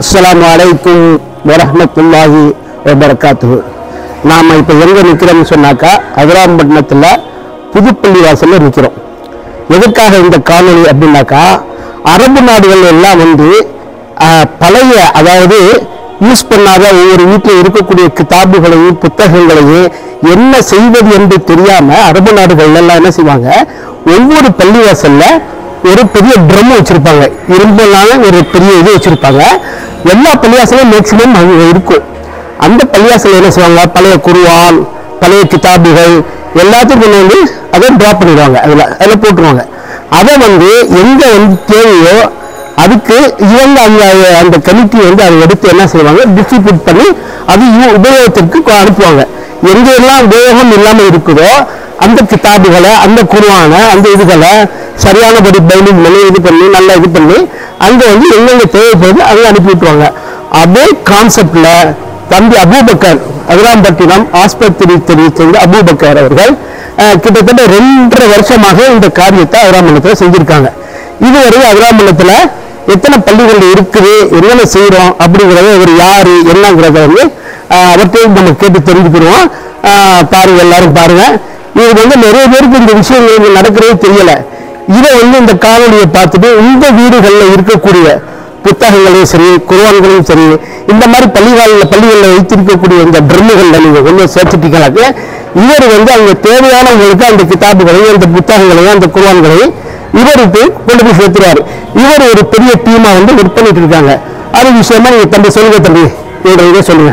அஸ்ஸலாமு அலைக்கும் வரஹ்மத்துல்லாஹி வபரகாத்துஹு நாம் இப்போ எங்கே நிற்கிறோம்னு சொன்னாக்கா அதிராம்பட்டினத்தில் புதுப்பள்ளி வாசலில் நிற்கிறோம் எதுக்காக இந்த காணொளி அப்படின்னாக்கா அரபு நாடுகள் எல்லாம் வந்து ஆஹ், பழைய அதாவது யூஸ் பண்ணாத ஒவ்வொரு வீட்டில் இருக்கக்கூடிய கிதாபுகளையும் புத்தகங்களையும் என்ன செய்வது என்று தெரியாம அரபு நாடுகள் எல்லாம் என்ன செய்வாங்க ஒவ்வொரு பள்ளிவாசல்ல ஒரு பெரிய ட்ரம் வச்சிருப்பாங்க இரும்புனால ஒரு பெரிய இது வச்சிருப்பாங்க எல்லா பள்ளிவாசலும் மேக்சிமம் அங்கே இருக்கும் அந்த பள்ளிவாசல் என்ன செய்வாங்க பழைய குருவான் பழைய கிதாபுகள் எல்லாத்தையும் கொண்டு வந்து அதை ட்ராப் பண்ணிடுவாங்க அதில் அதில் போட்டுருவாங்க அதை வந்து எங்கே வந்து தேவையோ அதுக்கு இவங்க அந்த அந்த கமிட்டி வந்து அதை எடுத்து என்ன செய்வாங்க டிஸ்ட்ரிபியூட் பண்ணி அது இவ- உபயோகத்திற்கு கொ- அனுப்புவாங்க எங்கெல்லாம் உபயோகம் இல்லாமல் இருக்குதோ அந்த கிதாபுகளை அந்த குருவான அந்த இதுகளை சரியானபடி பைண்டிங் பண்ணி இது பண்ணி நல்லா இது பண்ணி அங்கே வந்து எங்கெங்க தேவைப்படுது அங்கே அனுப்பி விட்டுருவாங்க அதே கான்செப்ட்ல தம்பி அபூபக்கர் அதிராம்பட்டினம் ஆஸ்பத்திரி தெரிவித்த அபூபக்கர் அவர்கள் அஹ், கிட்டத்தட்ட ரெண்டரை வருஷமாக இந்த காரியத்தை அதிராமண்டலத்தில் செஞ்சிருக்காங்க இதுவரை அதிராமண்டலத்தில் எத்தனை பள்ளிகள் இருக்குது என்னென்ன செய்கிறோம் அப்படிங்கிறத இவர் யாரு என்னங்கிறத வந்து அஹ், அவர்கிட்ட நம்ம கேட்டு தெரிஞ்சுக்கிடுவோம் அஹ், பாருங்க எல்லாரும் பாருங்க இது வந்து நிறைய பேருக்கு இந்த விஷயங்கள் இங்க நடக்கிறதே தெரியல இதை வந்து இந்த காணொலியை பார்த்துட்டு உங்க வீடுகளில் இருக்கக்கூடிய புத்தகங்களையும் சரி குர்ஆன்களையும் சரி இந்த மாதிரி பள்ளிகளில் பள்ளிகளில் வைத்திருக்கக்கூடிய இந்த ட்ரம்முகளில் நீங்கள் கொஞ்சம் சேர்த்துட்டீங்களாக்க இவர் வந்து அவங்க தேவையானவங்களுக்கு அந்த கிதாபுகளையும் அந்த புத்தகங்களையும் அந்த குர்ஆன்களையும் இவருக்கு கொண்டு போய் சேர்த்துருவாரு இவர் ஒரு பெரிய டீமா வந்து ஒர்க் பண்ணிட்டு இருக்காங்க அது விஷயமா நீங்க தம்பி சொல்லுங்க தம்பி இவரோட இதை சொல்லுங்க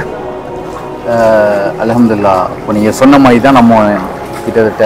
அஹ் அல்ஹம்துலில்லா இப்போ நீங்கள் சொன்ன மாதிரி தான் நம்ம கிட்டத்தட்ட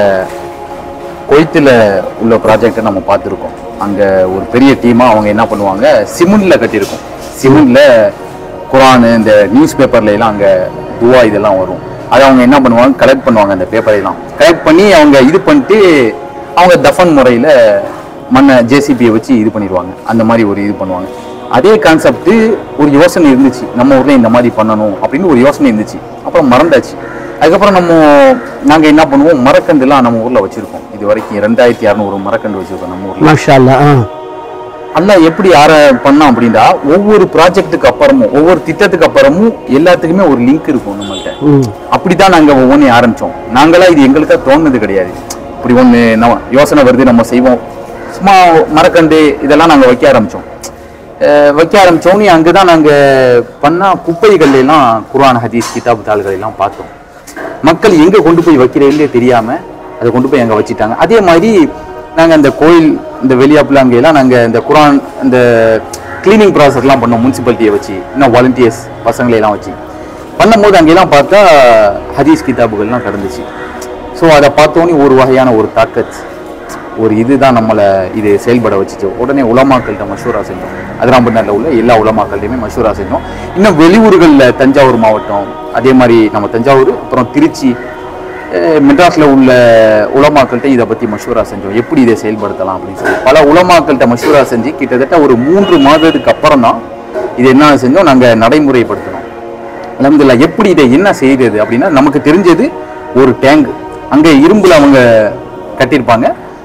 கொய்த்தில் உள்ள ப்ராஜெக்டை நம்ம பார்த்துருக்கோம் அங்கே ஒரு பெரிய டீமாக அவங்க என்ன பண்ணுவாங்க சிமெண்டில் கட்டியிருக்கோம் சிமெண்டில் குரானு இந்த நியூஸ் பேப்பர்ல எல்லாம் அங்கே துவா இதெல்லாம் வரும் அதை அவங்க என்ன பண்ணுவாங்க கலெக்ட் பண்ணுவாங்க அந்த பேப்பரையெல்லாம் கலெக்ட் பண்ணி அவங்க இது பண்ணிட்டு அவங்க தஃபன் முறையில் மண்ணை ஜேசிபியை வச்சு இது பண்ணிடுவாங்க அந்த மாதிரி ஒரு இது பண்ணுவாங்க அதே கான்செப்ட் ஒரு யோசனை இருந்துச்சு நம்ம ஊர்ல இந்த மாதிரி பண்ணணும் அப்படின்னு ஒரு யோசனை இருந்துச்சு அப்புறம் மறந்தாச்சு அதுக்கப்புறம் நம்ம நாங்க என்ன பண்ணுவோம் மரக்கண்டுலாம் நம்ம ஊர்ல வச்சிருக்கோம் இது வரைக்கும் ரெண்டாயிரத்தி இரநூறு மரக்கண்டு வச்சிருக்கோம் நம்ம ஊர்ல மாஷா அல்லா ஆ அல்லாஹ் எப்படி ஆர பண்ணோம் அப்படின்னா ஒவ்வொரு ப்ராஜெக்ட்டுக்கு அப்புறமும் ஒவ்வொரு திட்டத்துக்கு அப்புறமும் எல்லாத்துக்குமே ஒரு லிங்க் இருக்கும் நம்மள்ட்ட ம் அப்படித்தான் நாங்க ஒவ்வொன்றையும் ஆரம்பிச்சோம் நாங்களா இது எங்களுக்கா தோணுனது கிடையாது இப்படி ஒண்ணு நம்ம யோசனை வருது நம்ம செய்வோம் சும்மா மரக்கண்டு இதெல்லாம் நாங்க வைக்க ஆரம்பிச்சோம் அஹ் வைக்க ஆரம்பிச்சோன்னே அங்கதான் நாங்க பண்ணா குப்பைகள் எல்லாம் குர்ஆன் ஹதீஸ் கிதாப் தாள்கள் எல்லாம் பார்த்தோம் மக்கள் எங்க கொண்டு போய் வைக்கிறதுலே தெரியாம அதை கொண்டு போய் அங்க வச்சிட்டாங்க அதே மாதிரி நாங்க அந்த கோயில் இந்த வெளியாப்புல அங்க எல்லாம் நாங்க இந்த குர்ஆன் இந்த கிளீனிங் ப்ராசஸ்லாம் பண்ணோம் முனிசிபாலிட்டியை வச்சு இன்னும் வாலண்டியர்ஸ் பசங்களை எல்லாம் வச்சு பண்ணும்போது அங்கெல்லாம் பார்த்தா ஹதீஸ் கிதாபுகள்லாம் கடந்துச்சு ஸோ அதை பார்த்தோன்னே ஒரு வகையான ஒரு தாக்கத் ஒரு இதுதான் நம்மளை இது செயல்பட வச்சுச்சு உடனே உலமாக்கள்கிட்ட மஷூரா செஞ்சோம் அதிராம்பட்டினத்தில் உள்ள எல்லா உலமாக்கள்லையுமே மஷூரா செஞ்சோம் இன்னும் வெளியூர்களில் தஞ்சாவூர் மாவட்டம் அதே மாதிரி நம்ம தஞ்சாவூர் அப்புறம் திருச்சி அஹ் மெட்ராஸ்ல உள்ள உலமாக்கள்கிட்ட இதை பற்றி மஷூரா செஞ்சோம் எப்படி இதை செயல்படுத்தலாம் அப்படின்னு சொல்லி பல உலமாக்கள்கிட்ட மஷூரா செஞ்சு கிட்டத்தட்ட ஒரு மூன்று மாதத்துக்கு அப்புறம் தான் இது என்ன செஞ்சோம் நாங்கள் நடைமுறைப்படுத்தினோம் அலமதுல்லா எப்படி இதை என்ன செய்யுது அப்படின்னா நமக்கு தெரிஞ்சது ஒரு டேங்க் அங்கே இரும்புல அவங்க கட்டியிருப்பாங்க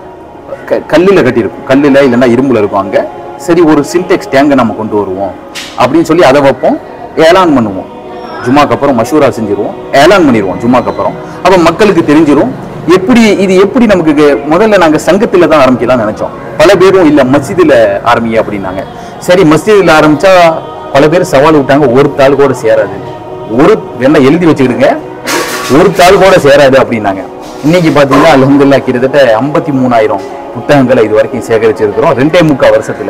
க- கல்லுல கட்டியிருக்கும் கல்லுல இல்லைன்னா இரும்புல இருக்கும் அங்க சரி ஒரு சின்டெக்ஸ் டேங்கை நம்ம கொண்டு வருவோம் அப்படின்னு சொல்லி அதை வைப்போம் ஏலான் பண்ணுவோம் ஜுமாக்கு அப்புறம் மஷூரா செஞ்சிருவோம் ஏலான் பண்ணிடுவோம் ஜுமாக்கு அப்புறம் அப்போ மக்களுக்கு தெரிஞ்சிரும் எப்படி இது எப்படி நமக்கு கு- முதல்ல நாங்க சங்கத்துல தான் ஆரம்பிக்கலாம் நினைச்சோம் பல பேரும் இல்ல மஸ்ஜிதுல ஆரம்பிங்க அப்படின்னாங்க சரி மஸ்ஜிதுல ஆரம்பிச்சா பல பேர் சவால் விட்டாங்க ஒரு தாள் கூட சேராது ஒரு வேணா எழுதி வச்சுக்கிடுங்க ஒரு தாள் கூட சேராது அப்படின்னாங்க இன்னைக்கு பாத்தீங்கன்னா அல்ஹம்துலில்லாஹ் கிட்டத்தட்ட ஐம்பத்தி மூணாயிரம் புத்தகங்களை இது வரைக்கும் சேகரிச்சிருக்கிறோம் ரெண்டே முக்கால் வருஷத்துல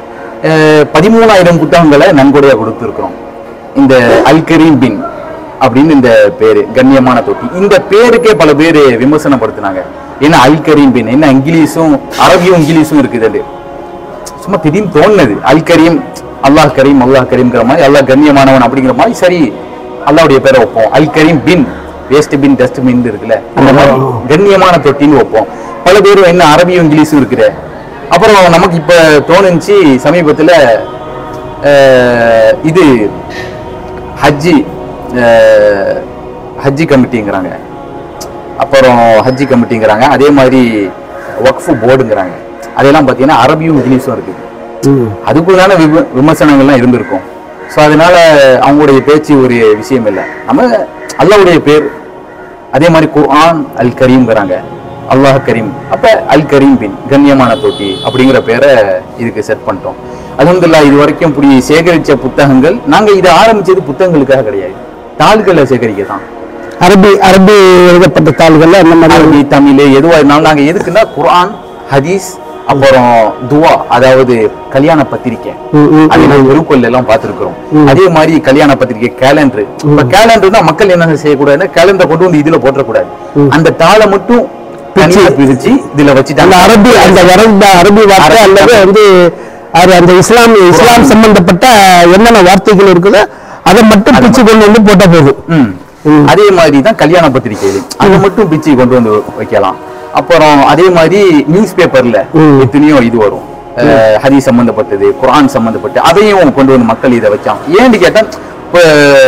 அஹ் பதிமூணாயிரம் புத்தகங்களை நன்கொடையா கொடுத்துருக்கிறோம் இந்த அல் கரீம் பின் அப்படின்னு இந்த பேரு கண்ணியமான தொட்டி இந்த பேருக்கே பல பேர் விமர்சனப்படுத்தினாங்க ஏன்னா அல் கரீம் பின் என்ன இங்கிலீஷும் அரபியும் இங்கிலீஷும் இருக்குது அது சும்மா திடீர்னு தோணுனது அல் கரீம் அல்லாஹ் கரீம் அல்லாஹ் கரீம்ங்கிற மாதிரி அல்லாஹ் கண்ணியமானவன் அப்படிங்கிற மாதிரி சரி அல்லாஹ்வுடைய பேரை வைப்போம் அல் கரீம் பின் வேஸ்ட் பின் டஸ்ட் பின் இருக்குல்ல அந்த மாதிரி கண்ணியமான தொட்டின்னு வைப்போம் பல பேரும் என்ன அரபியும் இங்கிலீஷும் இருக்குது அப்புறம் நமக்கு இப்ப தோணுச்சு சமீபத்துல அஹ், இது ஹஜ்ஜி அஹ், ஹஜ்ஜி கமிட்டிங்கிறாங்க அப்புறம் ஹஜ்ஜி கமிட்டிங்கிறாங்க அதே மாதிரி வக்ஃபு போர்டுங்கிறாங்க அதெல்லாம் பார்த்தீங்கன்னா அரபியும் இங்கிலீஷும் இருக்குது ம் அதுக்குள்ளான விம- விமர்சனங்கள்லாம் இருந்திருக்கும் ஸோ அதனால அவங்களுடைய பேச்சு ஒரு விஷயம் இல்லை நம்ம அல்லாவுடைய பேர் அதே மாதிரி குர்ஆன் அல் கரீம்ங்கிறாங்க அல்லாஹ் கரீம் அப்ப அல் கரீம் பின் கண்ணியமான தொட்டி அப்படிங்கிற பேரை இதுக்கு செட் பண்ணிட்டோம் அல்ஹம்துலில்லாஹ் இது வரைக்கும் இப்படி சேகரிச்ச புத்தகங்கள் நாங்க இதை ஆரம்பிச்சது புத்தகங்களுக்காக கிடையாது தாள்களை சேகரிக்க தான் அரபி அரபி எழுதப்பட்ட தாள்கள்ல அந்த மாதிரி அரபி தமிழ் எதுவா இருந்தாலும் நாங்க எதுக்குன்னா குர்ஆன் ஹதீஸ் அப்புறம் துவா அதாவது கல்யாண பத்திரிக்கை ம், ம், அது நம்ம விருப்பல் எல்லாம் பார்த்திருக்கிறோம் அதே மாதிரி கல்யாண பத்திரிக்கை கேலண்டர் இப்ப கேலண்டர்னா மக்கள் என்ன செய்யக்கூடாதுன்னா கேலண்டர் கொண்டு வந்து இதுல போட்டக்கூடாது அந்த தாளை மட்டும் தனியா பிரிச்சு இதுல அந்த வச்சுட்டாங்க அரபி அந்த வரந்த அரபி வார்த்தை அரபி அல்லது வந்து அது அந்த இஸ்லாம் இஸ்லாம் சம்பந்தப்பட்ட என்னென்ன வார்த்தைகள் இருக்குதோ அதை மட்டும் பிச்சு கொண்டு வந்து போட்டா போதும் ம். அதே மாதிரி தான் கல்யாண பத்திரிகை இது அதை மட்டும் பிச்சு கொண்டு வந்து வைக்கலாம் அப்புறம் அதே மாதிரி நியூஸ் பேப்பர்ல ம். எத்தனையோ இது வரும் அஹ், ஹதீஸ் சம்பந்தப்பட்டது குர்ஆன் சம்பந்தப்பட்டு அதையும் கொண்டு வந்து மக்கள் இதை வச்சான் ஏன்னு கேட்டா இப்ப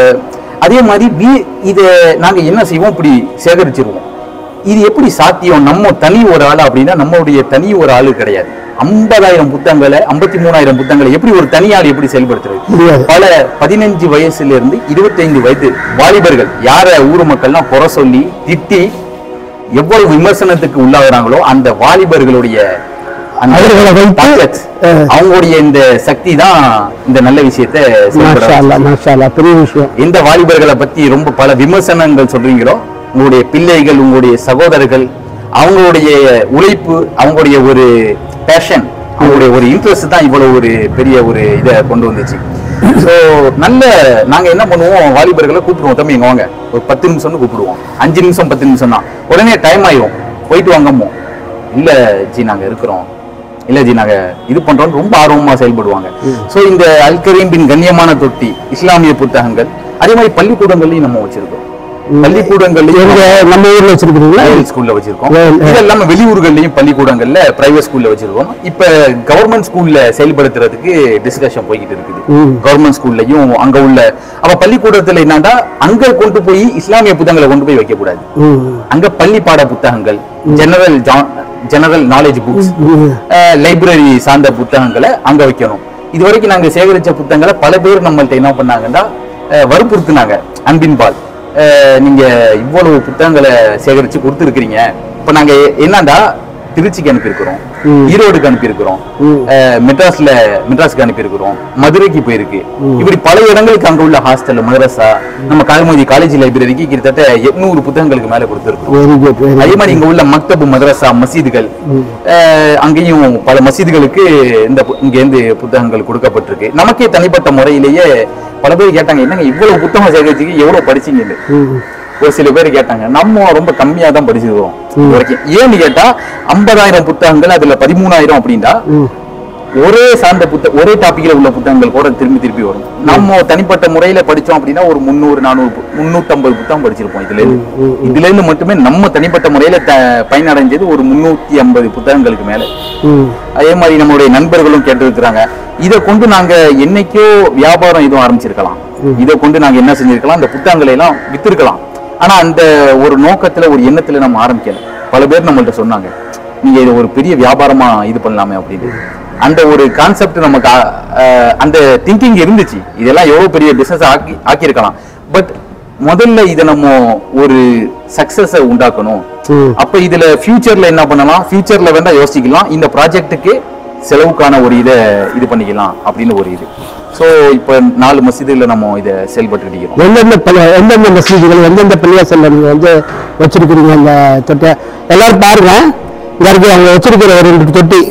அதே மாதிரி வி- இத நாங்க என்ன செய்வோம் இப்படி சேகரிச்சிருவோம் இது எப்படி சாத்தியம் நம்ம தனி ஒரு ஆளு அப்படின்னா நம்மளுடைய தனி ஒரு ஆளு கிடையாது ஐம்பதாயிரம் புத்தகங்களை ஐம்பத்தி மூணாயிரம் புத்தகங்களை எப்படி ஒரு தனி ஆள் எப்படி செயல்படுத்துறது முடியாது. பல பதினஞ்சு வயசுல இருந்து இருபத்தைந்து வயது வாலிபர்கள் யார ஊர் மக்கள்லாம் குறை சொல்லி திட்டி எவ்வளவு விமர்சனத்துக்கு உள்ளாகுறாங்களோ அந்த வாலிபர்களுடைய அந்த அவர்களை வைத்து, தாக்கத், அஹ், அவங்களுடைய இந்த சக்தி தான் இந்த நல்ல விஷயத்தை மாஷா செயல்பட அல்லா மாஷா அல்லா பெரிய விஷயம் எந்த வாலிபர்களை பத்தி ரொம்ப பல விமர்சனங்கள் சொல்றீங்களோ உங்களுடைய பிள்ளைகள் உங்களுடைய சகோதரர்கள் அவங்களுடைய உழைப்பு அவங்களுடைய ஒரு பேஷன் அவங்களுடைய ஒரு இன்ட்ரெஸ்ட் தான் இவ்வளவு ஒரு பெரிய ஒரு இதை கொண்டு வந்துச்சு ஸோ நல்ல நாங்க என்ன பண்ணுவோம் வாலிபர்களை கூப்பிடுவோம் தம்பி இங்க வாங்க ஒரு பத்து நிமிஷம்னு கூப்பிடுவோம் அஞ்சு நிமிஷம் பத்து நிமிஷம் தான் உடனே டைம் ஆயிரும் போயிட்டு வாங்கம்மோ இல்ல ஜி நாங்க இருக்கிறோம் இல்ல ஜி நாங்க இது பண்றோம் ரொம்ப ஆர்வமா செயல்படுவாங்க சோ இந்த அல்கரீம் பின் கண்ணியமான தொட்டி இஸ்லாமிய புத்தகங்கள் அதே மாதிரி பள்ளிக்கூடங்கள்லயும் நம்ம வச்சிருக்கோம் எங்க பள்ளிக்கூடங்கள்லயும் நம்ம ஊர்ல வச்சிருக்கீங்களா பிரைவேட் ஸ்கூல்ல வச்சிருக்கோம் Yeah, yeah. இது இல்லாம வெளியூர்கள்லயும் பள்ளிக்கூடங்கள்ல பிரைவேட் ஸ்கூல்ல வச்சிருக்கோம் இப்ப கவர்மெண்ட் ஸ்கூல்ல செயல்படுத்துறதுக்கு டிஸ்கஷன் போய்கிட்டு இருக்குது ம். கவர்மெண்ட் ஸ்கூல்லயும் அங்க உள்ள அப்ப பள்ளிக்கூடத்துல என்னன்னா அங்க கொண்டு போய் இஸ்லாமிய புத்தகங்களை கொண்டு போய் வைக்க கூடாது ம், அங்க பள்ளி பாட புத்தகங்கள் ஜெனரல் ஜெனரல் நாலேஜ் புக்ஸ் ம். லைப்ரரி சார்ந்த புத்தகங்களை அங்க வைக்கணும் இது வரைக்கும் நாங்க சேகரிச்ச புத்தகங்களை பல பேர் நம்மள்ட்ட என்ன பண்ணாங்கன்னா அஹ், வற்புறுத்துனாங்க அன்பின் பால் அஹ், நீங்க இவ்வளவு புத்தகங்களை சேகரிச்சு கொடுத்துருக்கீங்க இப்ப நாங்க எ- என்னடா திருச்சிக்கு அனுப்பியிருக்கிறோம் ம். ஈரோடுக்கு அனுப்பியிருக்கிறோம் ம். அஹ், மெட்ராஸ்ல மெட்ராஸ்க்கு அனுப்பியிருக்கிறோம் மதுரைக்கு போயிருக்கு இப்படி பல இடங்களுக்கு அங்க உள்ள ஹாஸ்டல் மதரசா நம்ம கால்மோதி காலேஜ் லைப்ரரிக்கு கிட்டத்தட்ட எட்நூறு புத்தகங்களுக்கு மேல கொடுத்துருக்கோம் வெரி குட் வெரி அதே மாதிரி இங்க உள்ள மக்தபு மதரசா மசீதுகள் அஹ், அங்கேயும் பல மசீதுகளுக்கு இந்த பு- இங்க இருந்து புத்தகங்கள் கொடுக்கப்பட்டிருக்கு நமக்கே தனிப்பட்ட முறையிலேயே பல பேர் கேட்டாங்க என்னங்க இவ்வளவு புத்தகம் சேகரிச்சுக்கு எவ்வளவு படிச்சீங்கன்னு ம் ஒரு சில பேர் கேட்டாங்க நம்ம ரொம்ப கம்மியா தான் படிச்சிருக்கோம் இது வரைக்கும் ஏன்னு கேட்டா ஐம்பதாயிரம் புத்தகங்கள் அதுல பதிமூணாயிரம் அப்படின்னா ம் ஒரே சார்ந்த புத்த ஒரே டாபிக்ல உள்ள புத்தகங்கள் கூட திரும்பி திருப்பி வரும் நம்ம தனிப்பட்ட முறையில படிச்சோம் அப்படின்னா ஒரு முந்நூறு நானூறு பு- முந்நூத்தம்பது புத்தகம் படிச்சிருப்போம் இதுல இருந்து ம், இதுல இருந்து மட்டுமே நம்ம தனிப்பட்ட முறையில த- பயனடைஞ்சது ஒரு முன்னூத்தி ஐம்பது புத்தகங்களுக்கு மேல ம் அதே மாதிரி நம்மளுடைய நண்பர்களும் கேட்டிருக்கிறாங்க இதை கொண்டு நாங்க என்னைக்கோ வியாபாரம் எதுவும் ஆரம்பிச்சிருக்கலாம் இதை கொண்டு நாங்க என்ன செஞ்சிருக்கலாம் அந்த புத்தகங்களை எல்லாம் வித்திருக்கலாம் ஆனா அந்த ஒரு நோக்கத்துல ஒரு எண்ணத்துல நம்ம ஆரம்பிக்கல பல பேர் நம்மள்ட்ட சொன்னாங்க நீங்க இதை ஒரு பெரிய வியாபாரமா இது பண்ணலாமே அப்படின்னு அந்த ஒரு கான்செப்ட் நமக்கு ஆ- ஆஹ் அந்த திங்கிங் இருந்துச்சு இதெல்லாம் எவ்வளவு பெரிய பிசினஸ் ஆக்கி ஆக்கியிருக்கலாம் பட் முதல்ல இதை நம்ம ஒரு சக்சஸ உண்டாக்கணும் ம். அப்ப இதுல ஃபியூச்சர்ல என்ன பண்ணலாம் ஃபியூச்சர்ல வேணா யோசிக்கலாம் இந்த ப்ராஜெக்ட்டுக்கு செலவுக்கான ஒரு இதை இது பண்ணிக்கலாம் அப்படின்னு ஒரு இது ஸோ இப்போ நாலு மசீதுல நம்ம இதை செயல்பட்டு இருக்கிறோம் எந்தெந்த பள்ளி எந்தெந்த மசீதிகள் எந்தெந்த பள்ளிவாசல்ல நீங்க வந்து வச்சிருக்கிறீங்க அந்த தொட்டியை எல்லாரும் பாருங்க இங்க இருக்கு அவங்க வச்சிருக்கிற ஒரு ரெண்டு தொட்டி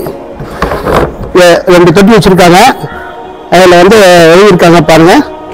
எ- ரெண்டு தொட்டி வச்சிருக்காங்க அதுல வந்து எழுதியிருக்காங்க பாருங்க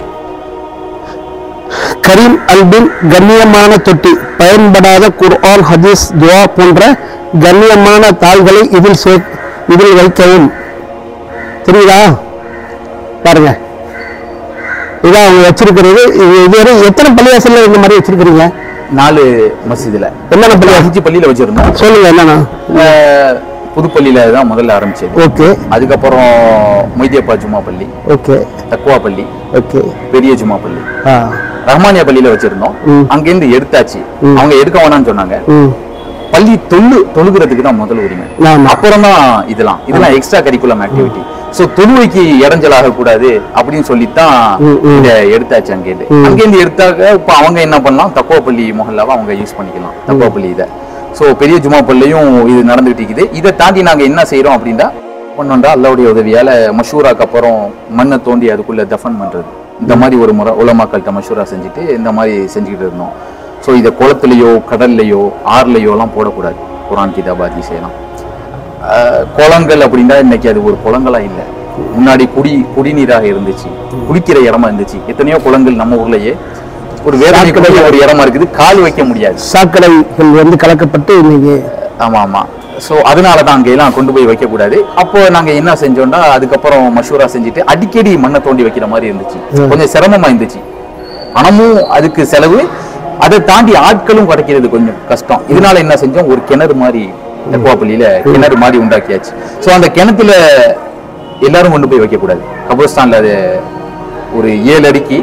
கரீம் அல்பின் கண்ணியமான தொட்டி பயன்படாத குர்ஆன் ஹதீஸ் துவா போன்ற கண்ணியமான தாள்களை இதில் சே இதில் வைக்கவும் தெரியுதா பாருங்க இதான் அவங்க வச்சிருக்கிறது இது இதுவரை எத்தனை பள்ளிவாசல்ல இந்த மாதிரி வச்சிருக்கிறீங்க நாலு மசீதுல என்னென்ன பள்ளி அஞ்சு பள்ளியில வச்சிருந்தோம் சொல்லுங்க என்னன்னா அஹ், புதுப்பள்ளியில தான் முதல்ல ஆரம்பிச்சது ஓகே அதுக்கப்புறம் மொய்தியப்பா ஜும்மா பள்ளி ஓகே தக்குவா பள்ளி ஓகே பெரிய ஜும்மா பள்ளி ஆ ரஹ்மானியா பள்ளியில வச்சிருந்தோம் ம். அங்கிருந்து எடுத்தாச்சு ம். அவங்க எடுக்க வேணாம்னு சொன்னாங்க ம் பள்ளி தொழு தொழுகிறதுக்கு தான் முதல் உரிமை ஆமா அப்புறம் தான் இதெல்லாம் இதெல்லாம் எக்ஸ்ட்ரா கரிக்குலம் ஆக்டிவிட்டி சோ தொழுவைக்கு இடைஞ்சலாக கூடாது அப்படின்னு சொல்லித்தான் ம், ம். இத எடுத்தாச்சு அங்கேருந்து ம். அங்கேருந்து எடுத்தாக்க இப்ப அவங்க என்ன பண்ணலாம் தக்குவப்பள்ளி மொஹல்லாவை அவங்க யூஸ் பண்ணிக்கலாம் தக்குவப்பள்ளி இதை சோ பெரிய ஜுமா பள்ளியும் இது நடந்துட்டு இருக்குது இதை தாண்டி நாங்க என்ன செய்றோம் அப்படின்னா பண்ணோண்டா அல்லாவுடைய உதவியால மஷூராக்கு அப்புறம் மண்ணை தோண்டி அதுக்குள்ள தஃபன் பண்றது இந்த மாதிரி ஒரு முறை உலமாக்கள்கிட்ட மஷூரா செஞ்சுட்டு இந்த மாதிரி செஞ்சுக்கிட்டு இருந்தோம் ஸோ இதை குளத்துலையோ கடல்லையோ ஆறுலையோ எல்லாம் போடக்கூடாது குரான் கிதாபாதி செய்யலாம் ஆஹ் குளங்கள் அப்படின்னா இன்னைக்கு அது ஒரு குளங்களா இல்லை முன்னாடி குடி குடிநீராக இருந்துச்சு குடிக்கிற இடமா இருந்துச்சு எத்தனையோ குளங்கள் நம்ம ஊர்லயே ஒரு வேதனைக்குரிய ஒரு இடமா இருக்குது கால் வைக்க முடியாது சாக்கடைகள் வந்து கலக்கப்பட்டு இன்னைக்கு ஆமா ஆமா ஸோ அதனால தான் அங்கெல்லாம் கொண்டு போய் வைக்கக்கூடாது அப்போ நாங்க என்ன செஞ்சோம்னா அதுக்கப்புறம் மஷூரா செஞ்சுட்டு அடிக்கடி மண்ணை தோண்டி வைக்கிற மாதிரி இருந்துச்சு ம். கொஞ்சம் சிரமமா இருந்துச்சு பணமும் அதுக்கு செலவு அதை தாண்டி ஆட்களும் கிடைக்கிறது கொஞ்சம் கஷ்டம் இதனால என்ன செஞ்சோம் ஒரு கிணறு மாதிரி தெக்குவாப்பள்ளியில கிணறு மாதிரி உண்டாக்கியாச்சு ஸோ அந்த கிணத்துல எல்லாரும் கொண்டு போய் வைக்கக்கூடாது கபர்ஸ்தான்ல அது ஒரு ஏழு அடிக்கு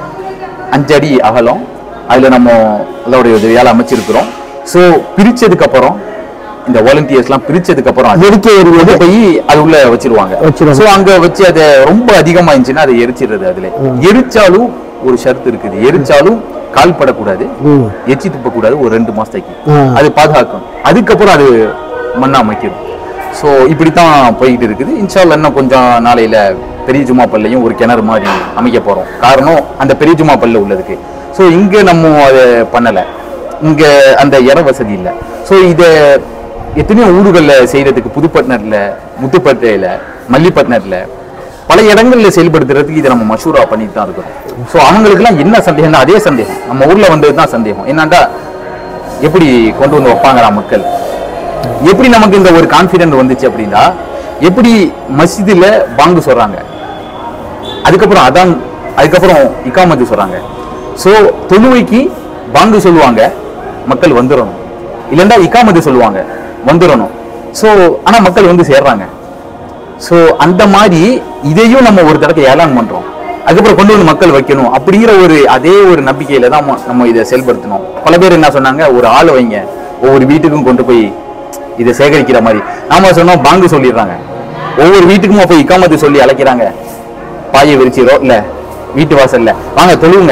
அஞ்சு அடி அகலம் அதுல நம்ம அதோடைய உதவியால அமைச்சிருக்கிறோம் ஸோ பிரிச்சதுக்கு அப்புறம் இந்த வாலண்டியர்ஸ்லாம் பிரிச்சதுக்கு அப்புறம் அது வெடிக்க கொண்டு எறிவது போய் அது உள்ள வச்சிருவாங்க வச்சிருவாங்க. சோ அங்க வச்சு அதை ரொம்ப அதிகமா இருந்துச்சுன்னா அதை எரிச்சிடுறது அதுல எரிச்சாலும் ஒரு ஷர்த் இருக்குது எரிச்சாலும் கால் படக்கூடாது ம். எச்சி துப்பக்கூடாது ஒரு ரெண்டு மாசத்துக்கு ஆ. அது பாதுகாக்கும் அதுக்கப்புறம் அது மண்ணா அமைக்கும் ஸோ இப்படித்தான் போய்கிட்டு இருக்குது இன்ஷால்ல இன்னும் கொஞ்சம் நாளையில பெரிய ஜுமா பல்லையும் ஒரு கிணறு மாதிரி அமைக்க போறோம் காரணம் அந்த பெரிய ஜுமா பல்ல உள்ளதுக்கு ஸோ இங்க நம்ம அதை பண்ணல இங்க அந்த இட வசதி இல்லை ஸோ இதை எத்தனையோ ஊர்கள்ல செய்யறதுக்கு புதுப்பட்டினர்ல முத்துப்பேட்டையில மல்லிப்பட்டினர்ல பல இடங்கள்ல செயல்படுத்துறதுக்கு இதை நம்ம மஷூரா பண்ணிட்டு தான் இருக்கிறோம் ஸோ அவங்களுக்குலாம் என்ன சந்தேகம்னா அதே சந்தேகம் நம்ம ஊர்ல வந்தது தான் சந்தேகம் என்னன்னா எப்படி கொண்டு வந்து வைப்பாங்களா மக்கள் எப்படி நமக்கு இந்த ஒரு கான்ஃபிடென்ட் வந்துச்சு அப்படின்னா எப்படி மஸ்ஜிதுல பாங்கு சொல்றாங்க அதுக்கப்புறம் அதான் அதுக்கப்புறம் இக்காமத்து சொல்றாங்க ஸோ தொழுவைக்கு பாங்கு சொல்லுவாங்க மக்கள் வந்துடணும் இல்லைன்னா இக்காமத்து சொல்லுவாங்க வந்துடணும் ஸோ ஆனா மக்கள் வந்து சேர்றாங்க ஸோ அந்த மாதிரி இதையும் நம்ம ஒரு தடவை ஏலான் பண்றோம் அதுக்கப்புறம் கொண்டு வந்து மக்கள் வைக்கணும் அப்படிங்கிற ஒரு அதே ஒரு நம்பிக்கையில தான் நம்ம- நம்ம இதை செயல்படுத்தணும் பல பேர் என்ன சொன்னாங்க ஒரு ஆள் வைங்க ஒவ்வொரு வீட்டுக்கும் கொண்டு போய் இதை சேகரிக்கிற மாதிரி நாம சொன்னோம் பாங்கு சொல்லிடுறாங்க ஒவ்வொரு வீட்டுக்கும் போய் இக்காமத்து சொல்லி அழைக்கிறாங்க பாயை விரிச்சிரோ இல்ல வீட்டு வாசல்ல வாங்க தொழுவுங்க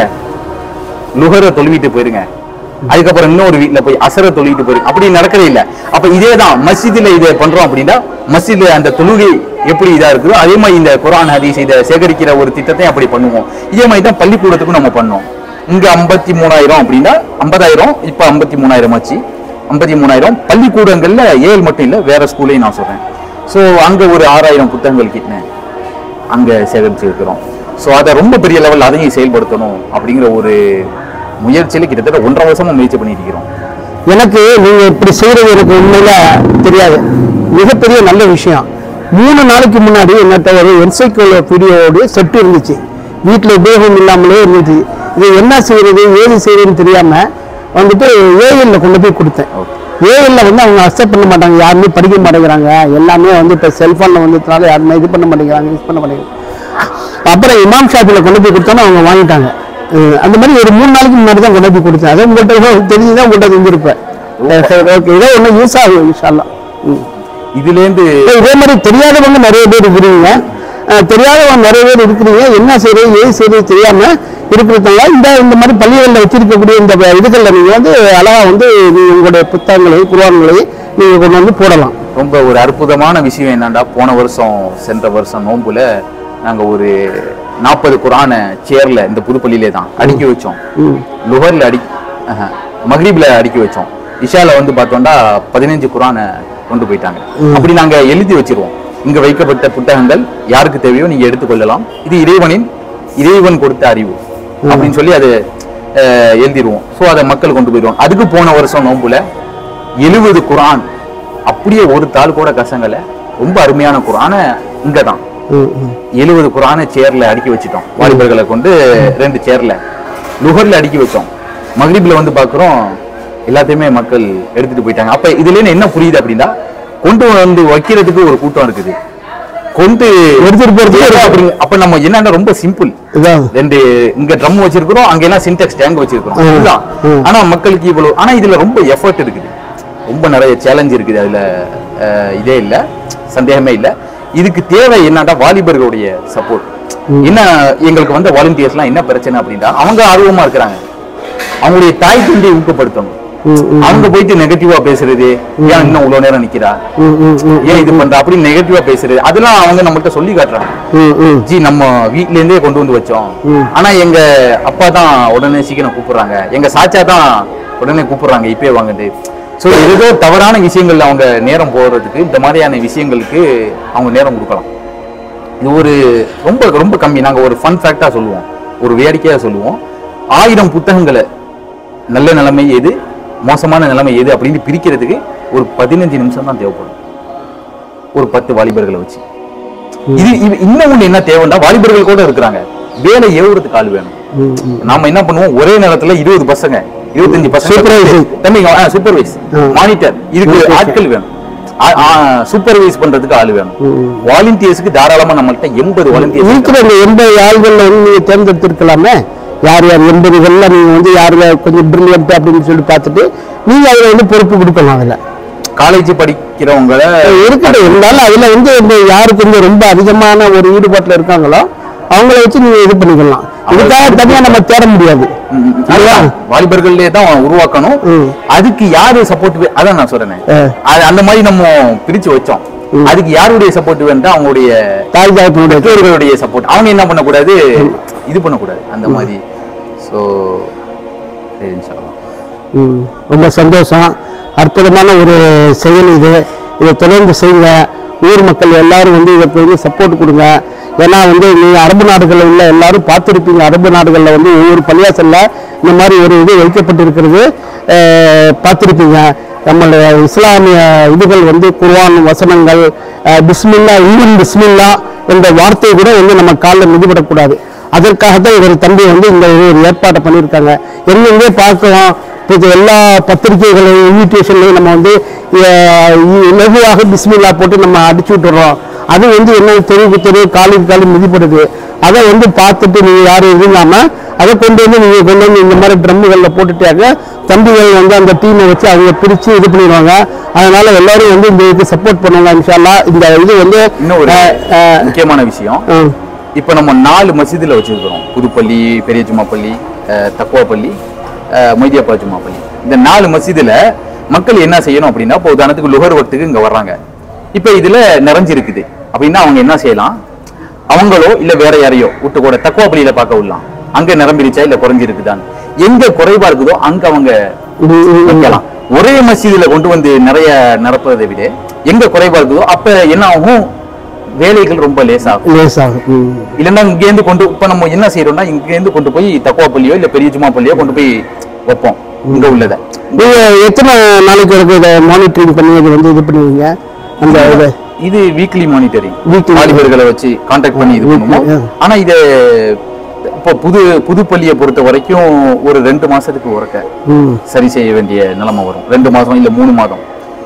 லுகர தொழுவிட்டு போயிருங்க அதுக்கப்புறம் இன்னொரு வீட்ல போய் அசர தொழுவிட்டு போயிருங்க அப்படி நடக்கவே இல்ல அப்ப இதே தான் மஸ்ஜிதுல இதை பண்றோம் அப்படின்னா மஸ்ஜித்ல அந்த தொழுகை எப்படி இதா இருக்குதோ அதே மாதிரி இந்த குர்ஆன் ஹதீஸ் இதை சேகரிக்கிற ஒரு திட்டத்தை அப்படி பண்ணுவோம் இதே மாதிரி தான் பள்ளிக்கூடத்துக்கும் நம்ம பண்ணோம் இங்க ஐம்பத்தி மூணாயிரம் அப்படின்னா ஐம்பதாயிரம் இப்ப ஐம்பத்தி மூணாயிரம் ஆச்சு ஐம்பத்தி மூணாயிரம் பள்ளிக்கூடங்கள்ல ஏழு மட்டும் இல்ல வேற ஸ்கூலையும் நான் சொல்றேன் சோ அங்க ஒரு ஆறாயிரம் புத்தகங்கள் கிட்டினேன் அங்க சேகரிச்சு இருக்கிறோம் ஸோ அதை ரொம்ப பெரிய லெவல் அதையும் செயல்படுத்தணும் அப்படிங்கிற ஒரு முயற்சியில கிட்டத்தட்ட ஒன்றரை வருஷமா முயற்சி பண்ணிட்டு இருக்கிறோம் எனக்கு நீங்க இப்படி செய்யறது எனக்கு உண்மையில தெரியாது மிகப்பெரிய நல்ல விஷயம் மூணு நாளைக்கு முன்னாடி என்னட்ட ஒரு என்சைக்ளோபீடியாவோட செட்டு இருந்துச்சு வீட்டில் உபயோகம் இல்லாமலே இருந்துச்சு இது என்ன செய்யறது ஏது செய்யறதுன்னு தெரியாம வந்துட்டு ஏஎல்ல கொண்டு போய் கொடுத்தேன் ஏஎல்ல வந்து அவங்க அக்செப்ட் பண்ண மாட்டாங்க யாருமே படிக்க மாட்டேங்கிறாங்க எல்லாமே வந்து இப்போ செல்போன்ல வந்ததுனால யாருமே இது பண்ண மாட்டேங்கிறாங்க யூஸ் பண்ண மாட்டேங்கிறாங்க அப்புறம் இமாம் ஷாப்பில் கொண்டு போய் கொடுத்தோன்னா அவங்க வாங்கிட்டாங்க அஹ் அந்த மாதிரி ஒரு மூணு நாளைக்கு முன்னாடி தான் கொண்டு போய் கொடுத்தேன் அதை உங்கள்கிட்ட தெரிஞ்சுதான் உங்கள்கிட்ட செஞ்சிருப்பேன் ஓகே இதோ ஒன்று யூஸ் ஆகும் இன்ஷால்லா ம். இதுல இருந்து இதே மாதிரி தெரியாதவங்க நிறைய பேர் இருக்கிறீங்க அஹ் தெரியாதவங்க நிறைய பேர் இருக்கிறீங்க என்ன செய்யறது ஏது செய்யறது தெரியாம இருக்கிறதால இந்த இந்த மாதிரி பள்ளிகளில் வச்சிருக்கக்கூடிய இந்த இதுகளில் நீங்க வந்து அழகா வந்து நீங்க உங்களுடைய புத்தகங்களை குருவான்களை நீங்க கொண்டு வந்து போடலாம் ரொம்ப ஒரு அற்புதமான விஷயம் என்னன்னா போன வருஷம் சென்ற வருஷம் நோன்புல நாங்க ஒரு நாற்பது குரான சேர்ல இந்த புதுப்பள்ளியிலே தான் அடுக்கி வச்சோம் ம். லுகர்ல அடி ஆஹா, மக்ரிப்ல அடுக்கி வச்சோம் இஷால வந்து பார்த்தோம்னா பதினஞ்சு குரான கொண்டு போயிட்டாங்க அப்படி நாங்க எழுதி வச்சிருவோம் இங்க வைக்கப்பட்ட புத்தகங்கள் யாருக்கு தேவையோ நீங்க எடுத்துக்கொள்ளலாம் இது இறைவனின் இறைவன் கொடுத்த அறிவு அப்படின்னு சொல்லி அது அஹ், எழுதிருவோம் ஸோ அதை மக்கள் கொண்டு போயிடுவோம் அதுக்கு போன வருஷம் நோன்புல எழுபது குரான் அப்படியே ஒரு தாள் கூட கசங்கல ரொம்ப அருமையான குரான இங்க தான் ம், ம். எழுபது குரான சேர்ல அடுக்கி வச்சிட்டோம் வாலிபர்களை கொண்டு ரெண்டு சேர்ல லுகர்ல அடுக்கி வச்சோம் மக்ரிப்ல வந்து பாக்குறோம் எல்லாத்தையுமே மக்கள் எடுத்துட்டு போயிட்டாங்க அப்ப இதுல இருந்து என்ன புரியுது அப்படின்னா கொண்டு வந்து வைக்கிறதுக்கு ஒரு கூட்டம் இருக்குது கொண்டு எடுத்துட்டு போறதுக்கு ஒரு- அப்படி அப்ப நம்ம என்னன்னா ரொம்ப சிம்பிள் இதான் ரெண்டு இங்க ட்ரம் வச்சிருக்கிறோம் அங்க எல்லாம் சின்டெக்ஸ் டேங்க் வச்சிருக்கிறோம் ம். இதுதான். ம். ஆனா மக்களுக்கு இவ்வளவு ஆனா இதுல ரொம்ப எஃபர்ட் இருக்குது ரொம்ப நிறைய சேலஞ்ச் இருக்குது அதுல அஹ், இதே இல்ல சந்தேகமே இல்ல இதுக்கு தேவை என்னன்னா வாலிபர்களுடைய சப்போர்ட் என்ன எங்களுக்கு வந்த வாலண்டியர்ஸ்லாம் என்ன பிரச்சனை அப்படின்னா அவங்க ஆர்வமா இருக்கிறாங்க அவங்களுடைய தாய் தந்தையை ஊக்கப்படுத்தணும் ம், ம், அவங்க போயிட்டு நெகட்டிவா பேசுறது ஏன் இன்னும் இவ்வளவு நேரம் நிக்கிறா ம், ம், ம், ஏன் இது பண்ற அப்படின்னு நெகட்டிவா பேசுறது அதெல்லாம் அவங்க நம்மகிட்ட சொல்லி காட்டுறாங்க ம், ம். ஜி நம்ம வீட்ல இருந்தே கொண்டு வந்து வச்சோம் ம். ஆனா எங்க அப்பா தான் உடனே சீக்கிரம் கூப்பிடுறாங்க எங்க சாச்சா தான் உடனே கூப்பிடுறாங்க இப்பயே வாங்குது ஸோ ஏதோ தவறான விஷயங்கள்ல அவங்க நேரம் போடுறதுக்கு இந்த மாதிரியான விஷயங்களுக்கு அவங்க நேரம் கொடுக்கலாம் இது ஒரு ரொம்ப ரொம்ப கம்மி நாங்க ஒரு ஃபன் ஃபேக்டா சொல்லுவோம் ஒரு வேடிக்கையா சொல்லுவோம் ஆயிரம் புத்தகங்களை நல்ல நிலைமை எது மோசமான நிலைமை எது அப்படின்னு பிரிக்கிறதுக்கு ஒரு பதினஞ்சு நிமிஷம் தான் தேவைப்படும் ஒரு பத்து வாலிபர்களை வச்சு இது இது இன்னும் ஒண்ணு என்ன தேவைன்னா வாலிபர்கள் கூட இருக்கிறாங்க வேலை ஏவுறதுக்கு ஆள் வேணும் ம், ம். நாம என்ன பண்ணுவோம் ஒரே நேரத்துல இருபது பசங்க இருபத்தஞ்சு பசங்க Supervisor. தம்பி சூப்பர்வைஸ் ஆ. மானிட்டர் இதுக்கு Okay, okay. ஆட்கள் வேணும் சூப்பர்வைஸ் பண்றதுக்கு ஆள் வேணும் ம். வாலண்டியர்ஸ்க்கு தாராளமா நம்மள்ட்ட எண்பது வாலண்டியர்ஸ் இருக்கிற இந்த எண்பது ஆள்கள்ல வந்து நீங்க தேர்ந்தெடுத்திருக்கலாமே யார் யார் எண்பதுகள்ல நீங்க வந்து யாருல கொஞ்சம் பிரில்லியன்ட் அப்படின்னு சொல்லி பார்த்துட்டு நீங்க அதுல வந்து பொறுப்பு கொடுக்கலாம் அதுல காலேஜ் படிக்கிறவங்கள இருக்கட்டும் இருந்தாலும் அதுல வந்து இந்த யாருக்கு வந்து ரொம்ப அதிகமான ஒரு ஈடுபாட்டுல இருக்காங்களோ அவங்கள வச்சு நீங்க இது பண்ணிக்கலாம் இதுக்காக தனியா நம்ம தேட முடியாது ம், ம், அதுதான் வாலிபர்களே தான் உருவாக்கணும் ம். அதுக்கு யாரு சப்போர்ட் அதான் நான் சொல்றேன் ஆ. அது அந்த மாதிரி நம்ம பிரிச்சு வச்சோம் அதுக்கு யாருடைய சப்போர்ட் வேண்டா அவங்களுடைய தாய் தாய்ப்பனுடைய பெற்றோர்களுடைய சப்போர்ட் அவங்க என்ன பண்ணக்கூடாது இது பண்ணக்கூடாது அந்த மாதிரி ஸோ சரி இன்ஷா அல்லாஹ். ம், ரொம்ப சந்தோஷம் அற்புதமான ஒரு செயல் இது இதை தொடர்ந்து செய்யுங்க ஊர் மக்கள் எல்லாரும் வந்து இதற்கு வந்து சப்போர்ட் கொடுங்க ஏன்னா வந்து நீங்க அரபு நாடுகளில் உள்ள எல்லாரும் பார்த்துருப்பீங்க அரபு நாடுகளில் வந்து ஒவ்வொரு பள்ளியாசல்ல இந்த மாதிரி ஒரு இது வைக்கப்பட்டிருக்கிறது அஹ், பார்த்திருப்பீங்க நம்மளுடைய இஸ்லாமிய இதுகள் வந்து குர்ஆன் வசனங்கள் அஹ், பிஸ்மில்லா இன்னும் பிஸ்மில்லா என்ற வார்த்தை கூட வந்து நம்ம காலில் மிதிபடக்கூடாது அதற்காக தான் ஒரு தம்பி வந்து இந்த ஒரு ஏற்பாட்டை பண்ணியிருக்காங்க எங்கெங்கே பார்க்கிறோம் இப்போ இது எல்லா பத்திரிகைகளையும் இன்விடேஷன்லையும் நம்ம வந்து அஹ், இ- இலகுவாக பிஸ்மில்லா போட்டு நம்ம அடிச்சு விட்டுறோம் அது வந்து என்ன தெருவுக்கு தெரு காலுக்கு காலு மிதிப்படுது அதை வந்து பார்த்துட்டு நீங்கள் யாரும் இருந்தாம அதை கொண்டு வந்து நீங்கள் கொண்டு வந்து இந்த மாதிரி ட்ரம்முகளில் போட்டுட்டாங்க தம்பிகள் வந்து அந்த டீமை வச்சு அவங்க பிரித்து இது பண்ணிடுவாங்க அதனால எல்லாரும் வந்து இந்த இதுக்கு சப்போர்ட் பண்ணுவாங்க இன்ஷால்லா இந்த இது வந்து இன்னும் ஒரு அஹ், அஹ், முக்கியமான விஷயம் அஹ், இப்போ நம்ம நாலு மசீதுல வச்சிருக்கிறோம் புதுப்பள்ளி பெரிய ஜும்மா பள்ளி அஹ், தக்குவா பள்ளி அஹ், மொய்தியாப்பா ஜும்மா பள்ளி இந்த நாலு மசீதுல மக்கள் என்ன செய்யணும் அப்படின்னா இப்போ உதாரணத்துக்கு லுகர் வக்துக்கு இங்க வர்றாங்க இப்போ இதுல நிறைஞ்சிருக்குது அப்படின்னா அவங்க என்ன செய்யலாம் அவங்களோ இல்ல வேற யாரையோ விட்டு கூட தக்குவா பள்ளியில பார்க்க விடலாம் அங்க நிரம்பிருச்சா இல்ல குறைஞ்சிருக்குதான்னு எங்க குறைவா இருக்குதோ அங்க அவங்க இது- இது- வைக்கலாம் ஒரே மசீதுல கொண்டு வந்து நிறைய நிரப்புறதை விட எங்க குறைவா இருக்குதோ அப்ப என்ன ஆகும் வேலைகள் ரொம்ப லேசாகும் லேசாகும் ம். இல்லைன்னா இங்கேருந்து கொண்டு இப்ப நம்ம என்ன செய்யறோம்னா இங்கேருந்து கொண்டு போய் தக்குவா பள்ளியோ இல்ல பெரிய ஜும்மா பள்ளியோ கொண்டு போய் வைப்போம் இங்க உள்ளதை நீங்க எத்தனை நாளைக்கு வரைக்கும் இதை மானிட்டரிங் பண்ணி இது வந்து இது பண்ணுவீங்க அந்த இது இது வீக்லி மானிட்டரிங் Weekly. வாலிபர்களை வச்சு கான்டாக்ட் பண்ணி இது Weekly, பண்ணுவோம் yeah. ஆனா இது இப்போ புது புது பள்ளியை பொறுத்த வரைக்கும் ஒரு ரெண்டு மாசத்துக்கு ஒருக்க ம் சரி செய்ய வேண்டிய நிலைமை வரும் ரெண்டு மாதம் இல்ல மூணு மாதம்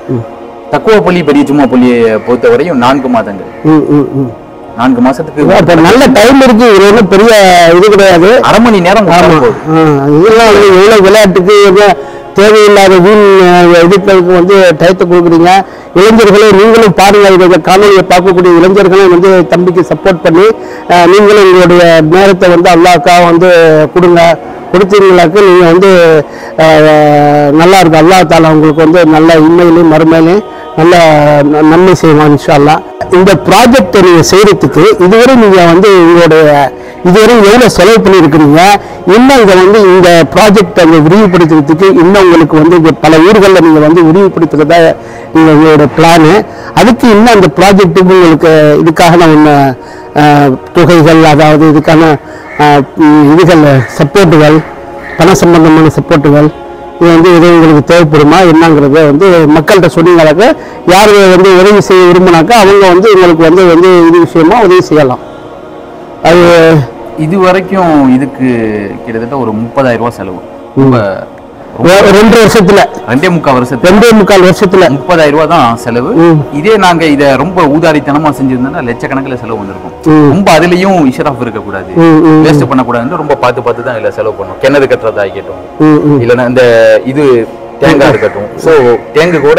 தக்குவா பள்ளி பெரிய ஜும்மா பள்ளியை பொறுத்த வரையும் நான்கு மாதங்கள் ம் ம் ம் நான்கு மாசத்துக்கு அப்ப நல்ல டைம் இருக்கு இது ஒன்றும் பெரிய இது கிடையாது அரை மணி நேரம் ஆமா உட்கார போகுது ஆ, இதெல்லாம் வந்து எவ்வளவு விளையாட்டுக்கு எவ்வளவு தேவையில்லாத வீண் அஹ், இதுக்களுக்கு வந்து டயத்தை கொடுக்குறீங்க இளைஞர்களே நீங்களும் பாருங்க இந்த காணொலியை பார்க்கக்கூடிய இளைஞர்களும் வந்து தம்பிக்கு சப்போர்ட் பண்ணி அஹ், நீங்களும் உங்களுடைய நேரத்தை வந்து அல்லாஹ்க்காக வந்து கொடுங்க கொடுத்தீங்களாக்கு நீங்க வந்து அஹ், நல்லா இருக்கும் அல்லாஹ் தாலா உங்களுக்கு வந்து நல்ல இம்மையிலையும் மறுமையிலையும் நல்ல ந- நன்மை செய்வான் இன்ஷா அல்லாஹ் இந்த ப்ராஜெக்டை நீங்க செய்யறதுக்கு இதுவரை நீங்க வந்து உங்களுடைய இதுவரை எவ்வளவு செலவு பண்ணியிருக்கிறீங்க இன்னும் இதை வந்து இந்த ப்ராஜெக்ட் அங்கே விரிவுபடுத்துறதுக்கு இன்னும் உங்களுக்கு வந்து இங்க பல ஊர்களில் நீங்க வந்து விரிவுபடுத்துறதா நீங்க உங்களோட பிளானு அதுக்கு இன்னும் அந்த ப்ராஜெக்ட்டுக்கு உங்களுக்கு இதுக்காக நான் ஒன்று தொகைகள் அதாவது இதுக்கான அஹ், ம், இதுகள் சப்போர்ட்டுகள் பண சம்பந்தமான சப்போர்ட்டுகள் இது வந்து இது உங்களுக்கு தேவைப்படுமா என்னங்கிறத வந்து மக்கள்கிட்ட சொன்னீங்கனாக்க யார் வந்து உதவி செய்ய விரும்பினாக்கா அவங்க வந்து உங்களுக்கு வந்து வந்து இது விஷயமா உதவி செய்யலாம் அது இது வரைக்கும் இதுக்கு கிட்டத்தட்ட ஒரு முப்பதாயிரம் ரூபாய் செலவு ரொம்ப ரெ- ரெண்டு வருஷத்துல ரெண்டே முக்கால் வருஷத்துக்கு ரெண்டே முக்கால் வருஷத்துல முப்பதாயிரம் ரூபாய் தான் செலவு ம். இதே நாங்க இத ரொம்ப ஊதாரித்தனமா செஞ்சிருந்தோம்னா லட்சக்கணக்கில் செலவு வந்திருக்கும் ம். ரொம்ப அதுலயும் இஷராஃப் இருக்கக்கூடாது ம், ம், வேஸ்ட் பண்ணக்கூடாதுன்னு ரொம்ப பார்த்து பார்த்து தான் இதுல செலவு பண்ணும் கிணறு கட்டுறதா இருக்கட்டும் ம், ம். இல்லைன்னா இந்த இது தேங்காய் இருக்கட்டும் ஸோ தேங்கு கூட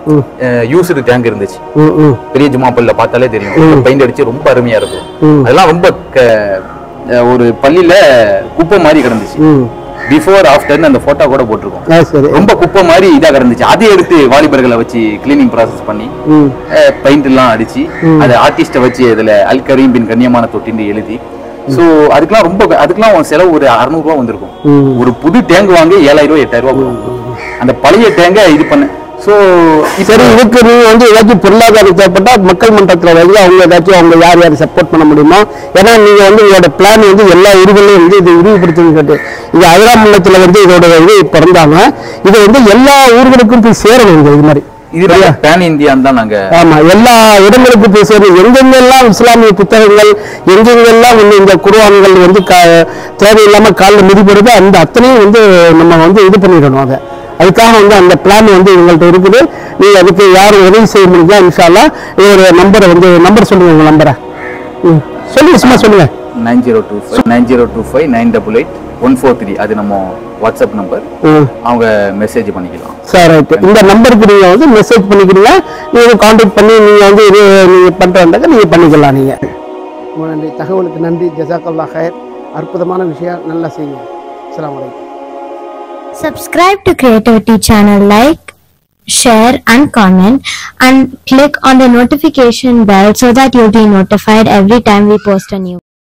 ம். யூஸ்டு டேங்க் இருந்துச்சு ம் ம் பெரிய ஜுமாப்பல்ல பார்த்தாலே தெரியும் பெயிண்ட் அடிச்சு ரொம்ப அருமையா இருக்கும் ம். அதெல்லாம் ரொம்ப க- அஹ் ஒரு பள்ளியில குப்பை மாதிரி கிடந்துச்சு ம் பிஃபோர் ஆஃப்டர்னு அந்த போட்டோ கூட போட்டிருக்கோம் ஆ சரி ரொம்ப குப்பை மாதிரி இதா கிடந்துச்சு அதை எடுத்து வாலிபர்களை வச்சு கிளீனிங் ப்ராசஸ் பண்ணி ம் பெயிண்ட் எல்லாம் அடிச்சு அதை ஆர்டிஸ்ட வச்சு இதுல அல் கரீம் பின் கண்ணியமான தொட்டின்னு எழுதி சோ அதுக்கெல்லாம் ரொம்ப அதுக்கெல்லாம் ஒரு செலவு ஒரு 600 ரூபாய் வந்திருக்கும் ம். ஒரு புது டேங்க் வாங்க ஏழாயிரம் ரூபாய் எட்டாயிரம் ரூபாய் வரும். அந்த பழைய டேங்க இது பண்ண சோ சரி இதுக்கு நீங்க வந்து ஏதாச்சும் பொருளாதாரம் தேவைப்பட்டா மக்கள் மன்றத்துல வந்து அவங்க ஏதாச்சும் அவங்க யார் யார் சப்போர்ட் பண்ண முடியுமோ ஏன்னா நீங்க வந்து உங்களோட பிளான் வந்து எல்லா ஊர்களையும் வந்து இது விரிவுபடுத்துன்னு கேட்டு இது அதிராமல்லத்துல வந்து இதோட இது பிறந்தாங்க இது வந்து எல்லா ஊர்களுக்கும் போய் சேரணும் இது இது மாதிரி இது பேன் இந்தியான்னு தான் நாங்க ஆமா எல்லா இடங்களுக்கும் போய் சேரணும் எங்கெங்கெல்லாம் இஸ்லாமிய புத்தகங்கள் எங்கெங்கெல்லாம் வந்து இந்த குர்ஆன்கள் வந்து கா- தேவையில்லாம காலில் மிதிப்படுது அந்த அத்தனையும் வந்து நம்ம வந்து இது பண்ணிடணும் அதை அதுக்காக வந்து அந்த பிளான் வந்து எங்கள்கிட்ட இருக்குது நீங்க அதுக்கு யார் உதவி செய்ய முடிஞ்சா இன்ஷால்லா ஒரு நம்பரை வந்து நம்பர் சொல்லுங்க உங்க நம்பரை ம் சொல்லுங்க சும்மா சொல்லுங்க nine zero two five nine zero two five nine double eight one four three அது நம்ம வாட்ஸ்அப் நம்பர் ம் அவங்க மெசேஜ் பண்ணிக்கலாம் சார் ரைட்டு இந்த நம்பருக்கு நீங்க வந்து மெசேஜ் பண்ணிக்கிறீங்க நீங்க காண்டாக்ட் பண்ணி நீங்க வந்து இது நீங்க பண்றதாக்க நீங்க பண்ணிக்கலாம் நீங்க ரொம்ப நன்றி தகவலுக்கு நன்றி ஜசாக்கல்லா ஹயர் அற்புதமான விஷயம் நல்லா செய்யுங்க அஸ்ஸலாமு அலைக்கும் Subscribe to Creativity channel, like, share and comment and click on the notification bell so that you'll be notified every time we post a new